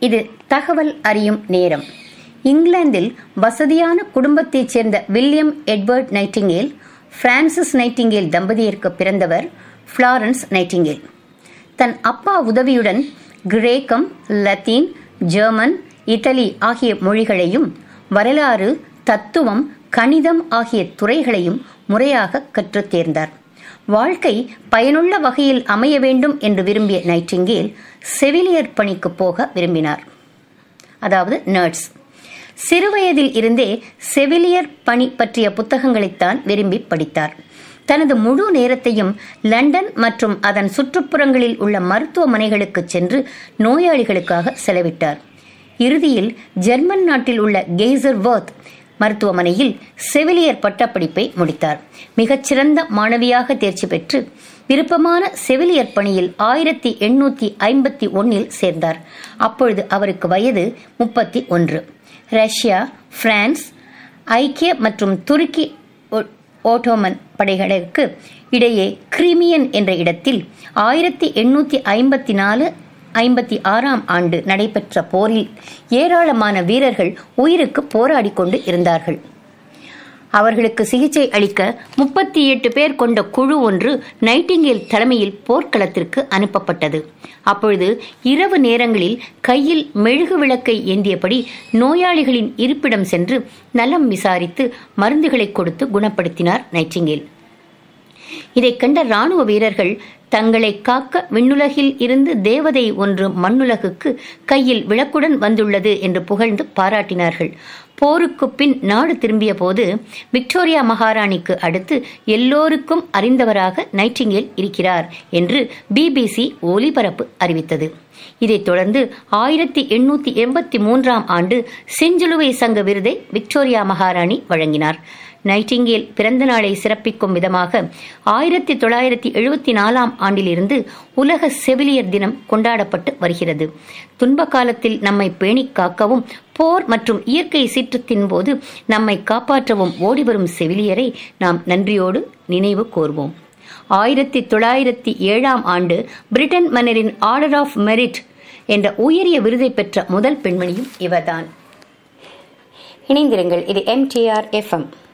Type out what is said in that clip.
இது தகவல் அறியும் நேரம் இங்கிலாந்தில் வசதியான குடும்பத்தைச் சேர்ந்த William Edward Nightingale Frances Nightingale தம்பதியருக்கு பிறந்தவர் ஃப்ளாரன்ஸ் நைட்டிங்கேல் தன் அப்பா உதவியுடன் கிரேக்கம் லத்தீன் ஜெர்மன் இட்டலி ஆகிய மொழிகளையும் வரலாறு தத்துவம் கணிதம் ஆகிய துறைகளையும் முறையாக கற்றுத் தேர்ந்தார் வாழ்க்கை பயனுள்ள வகையில் அமைய வேண்டும் என்று விரும்பிய நைட்டிங்கேல் செவிலியர் பணிக்கு போக விரும்பினார் அதாவது நர்ட்ஸ் சிறுவயதில் இருந்தே செவிலியர் பணி பற்றிய புத்தகங்களைத்தான் விரும்பி படித்தார் தனது முழு நேரத்தையும் லண்டன் மற்றும் அதன் சுற்றுப்புறங்களில் உள்ள மருத்துவமனைகளுக்கு சென்று நோயாளிகளுக்காக செலவிட்டார் இறுதியில் ஜெர்மன் நாட்டில் உள்ள கெய்சர் வர்த் மருத்துவமனையில் செவிலியர் பட்டப்படிப்பை முடித்தார் மிகச்சிறந்த மாணவியாக தேர்ச்சி பெற்று விருப்பமான செவிலியர் பணியில் ஆயிரத்தி எண்ணூத்தி ஐம்பத்தி ஒன்னில் சேர்ந்தார் அப்பொழுது அவருக்கு வயது முப்பத்தி ஒன்று ரஷ்யா பிரான்ஸ் ஐக்கிய மற்றும் துருக்கி ஓட்டோமன் படைகளுக்கு இடையே கிரிமியன் என்ற இடத்தில் ஆயிரத்தி எண்ணூத்தி ஐம்பத்தி நாலு ஐம்பத்தி ஆறாம் ஆண்டு நடைபெற்ற போரில் ஏராளமான வீரர்கள் உயிருக்கு போராடி கொண்டு இருந்தார்கள் அவர்களுக்கு சிகிச்சை அளிக்க முப்பத்தி எட்டு பேர் கொண்ட குழு ஒன்று நைட்டிங்கேல் தலைமையில் போர்க்களத்திற்கு அனுப்பப்பட்டது அப்பொழுது இரவு நேரங்களில் கையில் மெழுகு விளக்கை ஏந்தியபடி நோயாளிகளின் இருப்பிடம் சென்று நலம் விசாரித்து மருந்துகளை கொடுத்து குணப்படுத்தினார் நைட்டிங்கேல் இதைக் கண்ட ராணுவ வீரர்கள் தங்களை காக்க விண்ணுலகில் இருந்து தேவதை ஒன்று மண்ணுலகுக்கு கையில் விளக்குடன் வந்துள்ளது என்று புகழ்ந்து பாராட்டினார்கள் போருக்கு பின் நாடு திரும்பிய போது விக்டோரியா மகாராணிக்கு அடுத்து எல்லோருக்கும் அறிந்தவராக நைட்டிங்கேல் இருக்கிறார் என்று பிபிசி ஒலிபரப்பு அறிவித்தது இதைத் தொடர்ந்து ஆயிரத்தி எண்ணூத்தி எண்பத்தி மூன்றாம் ஆண்டு செஞ்சிலுவை சங்க விருதை விக்டோரியா மகாராணி வழங்கினார் நைட்டிங்கேல் பிறந்த நாளை சிறப்பிக்கும் விதமாக ஆயிரத்தி தொள்ளாயிரத்தி எழுபத்தி நாலாம் ஆண்டிலிருந்து உலக செவிலியர் தினம் கொண்டாடப்பட்டு வருகிறது துன்ப காலத்தில் நம்மை பேணி காக்கவும் போர் மற்றும் இயற்கை சீற்றத்தின் போது நம்மை காப்பாற்றவும் ஓடிவரும் செவிலியரை நாம் நன்றியோடு நினைவு கோர்வோம் ஆயிரத்தி தொள்ளாயிரத்தி ஏழாம் ஆண்டு பிரிட்டன் மன்னரின் ஆர்டர் ஆஃப் மெரிட் என்ற உயரிய விருதை பெற்ற முதல் பெண்மணியும் இவர்தான் இணைந்திருங்கள் இது எம்டிஆர் எஃப்எம்